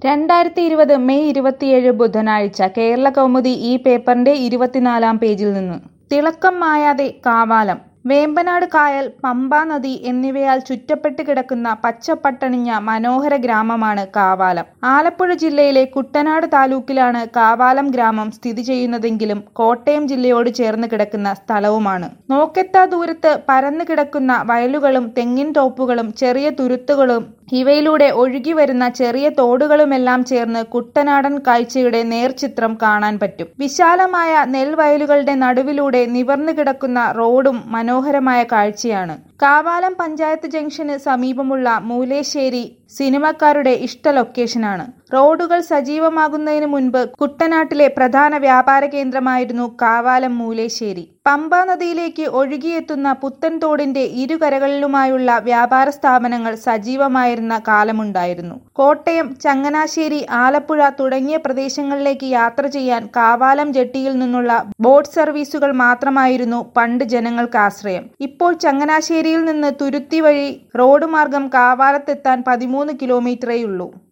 രണ്ടായിരത്തി ഇരുപത് മെയ് ഇരുപത്തിയേഴ് ബുധനാഴ്ച കേരള കൗമുദി ഈ പേപ്പറിന്റെ ഇരുപത്തിനാലാം പേജിൽ നിന്ന് തിളക്കം മായാതെ കാവാലം വേമ്പനാട് കായൽ പമ്പാ നദി എന്നിവയാൽ ചുറ്റപ്പെട്ട് കിടക്കുന്ന പച്ചപ്പട്ടണിഞ്ഞ മനോഹര ഗ്രാമമാണ് കാവാലം ആലപ്പുഴ ജില്ലയിലെ കുട്ടനാട് താലൂക്കിലാണ് കാവാലം ഗ്രാമം സ്ഥിതി ചെയ്യുന്നതെങ്കിലും കോട്ടയം ജില്ലയോട് ചേർന്ന് കിടക്കുന്ന സ്ഥലവുമാണ് നോക്കെത്താ ദൂരത്ത് പരന്നു കിടക്കുന്ന വയലുകളും തെങ്ങിൻ തോപ്പുകളും ചെറിയ തുരുത്തുകളും ഇവയിലൂടെ ഒഴുകി വരുന്ന ചെറിയ തോടുകളുമെല്ലാം ചേർന്ന് കുട്ടനാടൻ കാഴ്ചയുടെ നേർചിത്രം കാണാൻ പറ്റും വിശാലമായ നെൽവയലുകളുടെ നടുവിലൂടെ നിവർന്നു കിടക്കുന്ന റോഡും മനോഹരമായ കാഴ്ചയാണ് കാവാലം പഞ്ചായത്ത് ജംഗ്ഷന് സമീപമുള്ള മൂലേശ്ശേരി സിനിമക്കാരുടെ ഇഷ്ട ലൊക്കേഷനാണ് റോഡുകൾ സജീവമാകുന്നതിന് മുൻപ് കുട്ടനാട്ടിലെ പ്രധാന വ്യാപാര കേന്ദ്രമായിരുന്നു കാവാലം മൂലേശ്ശേരി പമ്പാ നദിയിലേക്ക് ഒഴുകിയെത്തുന്ന പുത്തൻ തോടിന്റെ ഇരുകരകളിലുമായുള്ള വ്യാപാര സ്ഥാപനങ്ങൾ സജീവമായിരുന്ന കാലമുണ്ടായിരുന്നു കോട്ടയം ചങ്ങനാശ്ശേരി ആലപ്പുഴ തുടങ്ങിയ പ്രദേശങ്ങളിലേക്ക് യാത്ര ചെയ്യാൻ കാവാലം ജെട്ടിയിൽ നിന്നുള്ള ബോട്ട് സർവീസുകൾ മാത്രമായിരുന്നു പണ്ട് ജനങ്ങൾക്ക് ആശ്രയം ഇപ്പോൾ ചങ്ങനാശ്ശേരിയിൽ നിന്ന് തുരുത്തി വഴി റോഡ് മാർഗം കാവാലത്തെത്താൻ പതിമൂന്ന് കിലോമീറ്ററേയുള്ളൂ